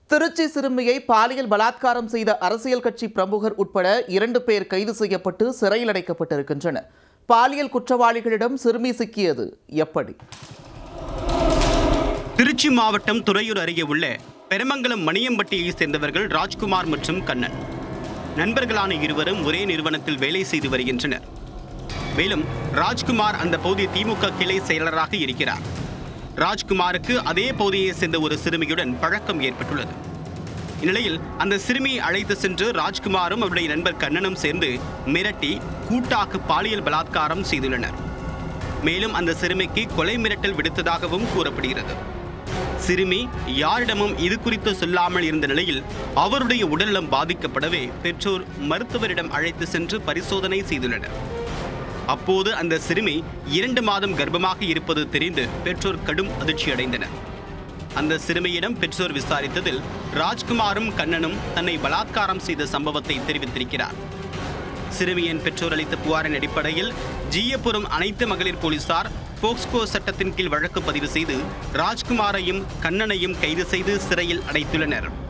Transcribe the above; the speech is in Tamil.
திருச்சி சிறுமியை பாலியல் பலாத்காரம் செய்த அரசியல் கட்சி பிரமுகர் உட்பட இரண்டு பேர் கைது செய்யப்பட்டு சிறையில் அடைக்கப்பட்டிருக்கின்றனர் பாலியல் குற்றவாளிகளிடம் சிறுமி சிக்கியது எப்படி திருச்சி மாவட்டம் துறையூர் அருகே உள்ள பெருமங்கலம் மணியம்பட்டியை சேர்ந்தவர்கள் ராஜ்குமார் மற்றும் கண்ணன் நண்பர்களான இருவரும் ஒரே நிறுவனத்தில் வேலை செய்து வருகின்றனர் மேலும் ராஜ்குமார் அந்த பகுதி திமுக கிளை செயலராக இருக்கிறார் ராஜ்குமாருக்கு அதே பகுதியை சேர்ந்த ஒரு சிறுமியுடன் பழக்கம் ஏற்பட்டுள்ளது இந்நிலையில் அந்த சிறுமியை அழைத்து சென்று ராஜ்குமாரும் அவருடைய நண்பர் கண்ணனும் சேர்ந்து மிரட்டி கூட்டாக பாலியல் பலாத்காரம் செய்துள்ளனர் மேலும் அந்த சிறுமிக்கு கொலை மிரட்டல் விடுத்ததாகவும் கூறப்படுகிறது சிறுமி யாரிடமும் இது குறித்து சொல்லாமல் இருந்த நிலையில் அவருடைய உடல்நலம் பாதிக்கப்படவே பெற்றோர் மருத்துவரிடம் அழைத்து சென்று பரிசோதனை செய்துள்ளனர் அப்போது அந்த சிறுமி இரண்டு மாதம் கர்ப்பமாக இருப்பது தெரிந்து பெற்றோர் கடும் அதிர்ச்சியடைந்தனர் அந்த சிறுமியிடம் பெற்றோர் விசாரித்ததில் ராஜ்குமாரும் கண்ணனும் தன்னை பலாத்காரம் செய்த சம்பவத்தை தெரிவித்திருக்கிறார் சிறுமியின் பெற்றோர் அளித்த புகாரின் அடிப்படையில் ஜீயபுரம் அனைத்து மகளிர் போலீசார் போக்ஸ்கோ சட்டத்தின் கீழ் வழக்கு பதிவு செய்து ராஜ்குமாரையும் கண்ணனையும் கைது செய்து சிறையில் அடைத்துள்ளனர்